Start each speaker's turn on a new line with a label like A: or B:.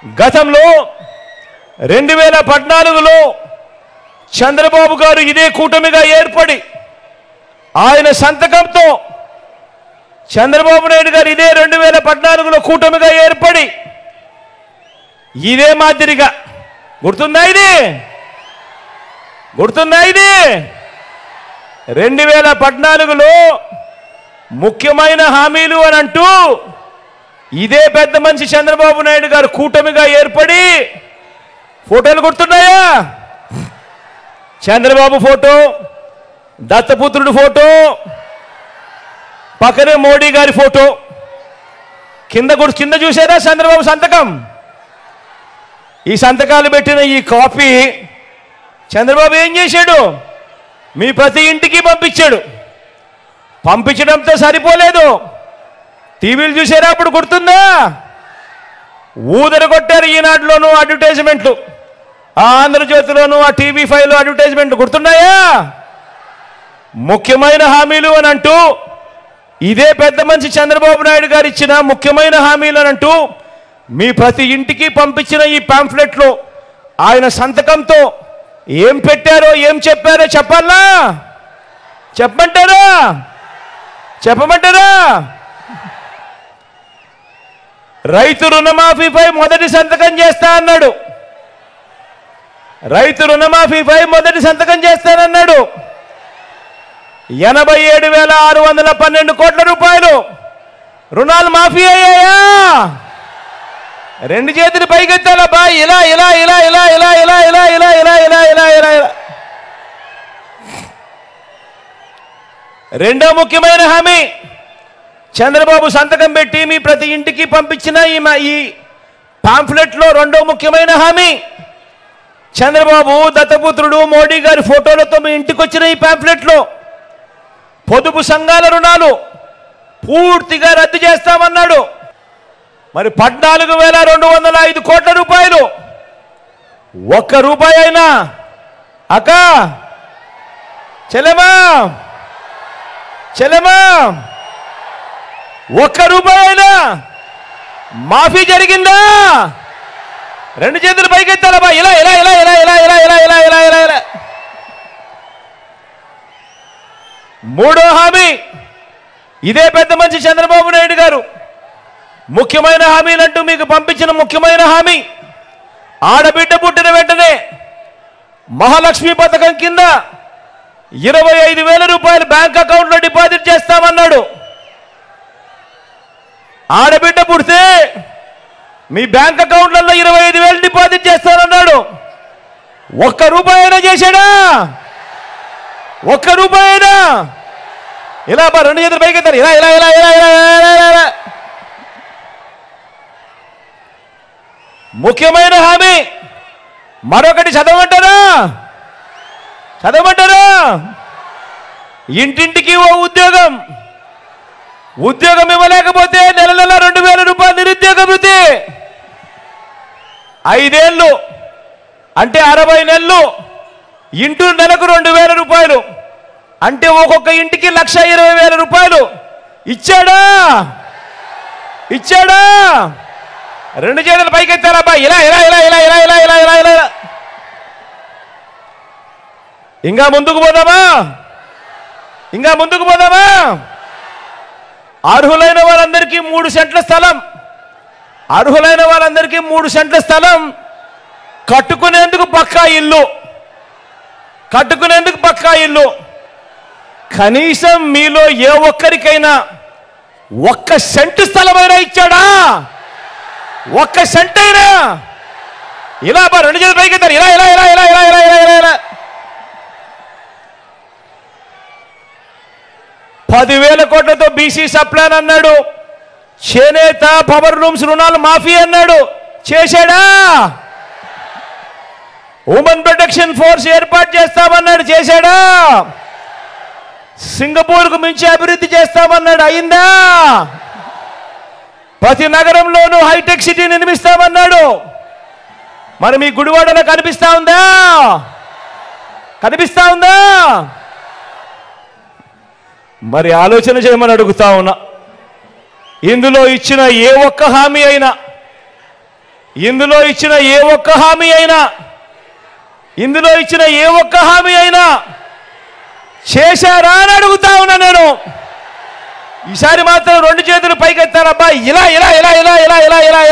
A: గతంలో రెండు వేల పద్నాలుగులో చంద్రబాబు గారు ఇదే కూటమిగా ఏర్పడి ఆయన సంతకంతో చంద్రబాబు నాయుడు గారు ఇదే రెండు వేల పద్నాలుగులో కూటమిగా ఏర్పడి ఇదే మాదిరిగా గుర్తుందా ఇది గుర్తుందా ఇది రెండు వేల పద్నాలుగులో ముఖ్యమైన హామీలు అని అంటూ ఇదే పెద్ద మనిషి చంద్రబాబు నాయుడు గారు కూటమిగా ఏర్పడి ఫోటోలు గుర్తున్నాయా చంద్రబాబు ఫోటో దత్తపుత్రుడు ఫోటో పక్కనే మోడీ గారి ఫోటో కింద గుడి కింద చూసారా చంద్రబాబు సంతకం ఈ సంతకాలు పెట్టిన ఈ కాపీ చంద్రబాబు ఏం చేశాడు మీ ప్రతి ఇంటికి పంపించాడు పంపించడంతో సరిపోలేదు టీవీలు చూసారా అప్పుడు గుర్తుందా ఊదర కొట్టారు ఈనాడులోను అడ్వర్టైజ్మెంట్లు ఆ ఆంధ్రజ్యోతిలోను ఆ టీవీ ఫైవ్ అడ్వర్టైజ్మెంట్ గుర్తున్నాయా ముఖ్యమైన హామీలు అని అంటూ ఇదే పెద్ద మనిషి చంద్రబాబు నాయుడు గారు ఇచ్చిన ముఖ్యమైన హామీలు అని అంటూ మీ ప్రతి ఇంటికి పంపించిన ఈ పాంఫ్లెట్లో ఆయన సంతకంతో ఏం పెట్టారో ఏం చెప్పారో చెప్పాలా చెప్పమంటారా చెప్పమంటారా రైతు రుణమాఫీపై మొదటి సంతకం చేస్తా అన్నాడు రైతు రుణమాఫీపై మొదటి సంతకం చేస్తానన్నాడు ఎనభై ఏడు వేల ఆరు వందల పన్నెండు కోట్ల రూపాయలు రుణాలు మాఫీ అయ్యాయా రెండు చేతులు పైకెత్తాలబ్బా ఇలా ఇలా ఇలా ఇలా ఇలా ఇలా ఇలా ఇలా ఇలా ఇలా ఇలా ఇలా ఇలా రెండో ముఖ్యమైన హామీ చంద్రబాబు సంతకం పెట్టి మీ ప్రతి ఇంటికి పంపించిన ఈ మా- ఈ పాంఫ్లెట్లో రెండో ముఖ్యమైన హామీ చంద్రబాబు దత్తపుత్రుడు మోడీ గారి ఫోటోలతో మీ ఇంటికి వచ్చిన ఈ పాంఫ్లెట్లో పొదుపు సంఘాల రుణాలు పూర్తిగా రద్దు చేస్తామన్నాడు మరి పద్నాలుగు వేల రెండు వందల ఐదు కోట్ల రూపాయలు ఒక్క రూపాయి అయినా అక్క చెల్లెమా చెల్లెమా ఒక్క రూపాయి అయినా మాఫీ జరిగిందా రెండు చేతులు పైకెత్తాలబ్బా ఇలా ఇలా ఇలా ఇలా ఇలా ఇలా ఇలా ఇలా ఇలా ఇలా ఇలా మూడో హామీ ఇదే పెద్ద మంచి చంద్రబాబు నాయుడు గారు ముఖ్యమైన హామీలంటూ మీకు పంపించిన ముఖ్యమైన హామీ ఆడబిడ్డ పుట్టిన వెంటనే మహాలక్ష్మి పథకం కింద ఇరవై ఐదు వేల రూపాయలు బ్యాంక్ అకౌంట్లో డిపాజిట్ చేస్తామన్నాడు ఆడబిడ్డ పుడితే మీ బ్యాంక్ అకౌంట్లలో ఇరవై ఐదు వేలు డిపాజిట్ చేస్తానన్నాడు ఒక్క రూపాయి అయినా చేశాడా ఒక్క రూపాయి అయినా ఇలా అబ్బా రెండు చేతులు పైకి ఎత్తారు ఇలా ఇలా ఇలా ఇలా ఇలా ఇలా ఇలా ఇలా ఇలా ముఖ్యమైన హామీ మరొకటి చదవమంటారా చదవమంటారా ఇంటింటికి ఓ ఉద్యోగం ఉద్యోగం ఇవ్వలేకపోతే నెల నెల రెండు వేల రూపాయలు నిరుద్యోగ వృత్తి ఐదేళ్ళు అంటే అరవై నెలలు ఇంటూ నెలకు రెండు వేల రూపాయలు అంటే ఒక్కొక్క ఇంటికి లక్ష ఇరవై వేల రూపాయలు ఇచ్చాడా ఇచ్చాడా రెండు చేతులు పైకెత్తారబ్బా ఇలా ఇలా ఇలా ఇలా ఇలా ఇలా ఇలా ఇలా ఇలా ఇలా. ఇంకా ముందుకు పోదామా ఇంకా ముందుకు పోదామా అర్హులైన వారందరికీ మూడు సెంట్ల స్థలం అర్హులైన వారందరికీ మూడు సెంట్ల స్థలం కట్టుకునేందుకు పక్కా ఇల్లు కట్టుకునేందుకు పక్కా ఇల్లు కనీసం మీలో ఏ ఒక్కరికైనా ఒక్క సెంటు స్థలమైనా ఇచ్చాడా ఒక్క సెంట్ అయినా ఇలా బా రెండు చేతులు పైకి ఎత్తారు. ఇలా ఇలా ఇలా ఇలా ఇలా ఇలా ఇలా ఇలా ఇలా పదివేల కోట్లతో బీసీ సప్లాన్ అన్నాడు చేనేత పవర్ రూమ్స్ రుణాలు మాఫీ అన్నాడు చేశాడా ఉమెన్ ప్రొటెక్షన్ ఫోర్స్ ఏర్పాటు చేస్తామన్నాడు చేశాడా సింగపూర్కు మించి అభివృద్ధి చేస్తామన్నాడు అయిందా ప్రతి నగరంలోనూ హైటెక్ సిటీ నిర్మిస్తామన్నాడు మరి మీ గుడివాడలో కనిపిస్తా ఉందా కనిపిస్తా ఉందా మరి ఆలోచన చేయమని అడుగుతా ఉన్నా ఇందులో ఇచ్చిన ఏ ఒక్క హామీ అయినా ఇందులో ఇచ్చిన ఏ ఒక్క హామీ అయినా ఇందులో ఇచ్చిన ఏ ఒక్క హామీ అయినా చేశారా అని అడుగుతా ఉన్నా నేను ఈసారి మాత్రం రెండు చేతులు పైకెత్తారబ్బా ఇలా ఇలా ఇలా ఇలా ఇలా ఇలా ఇలా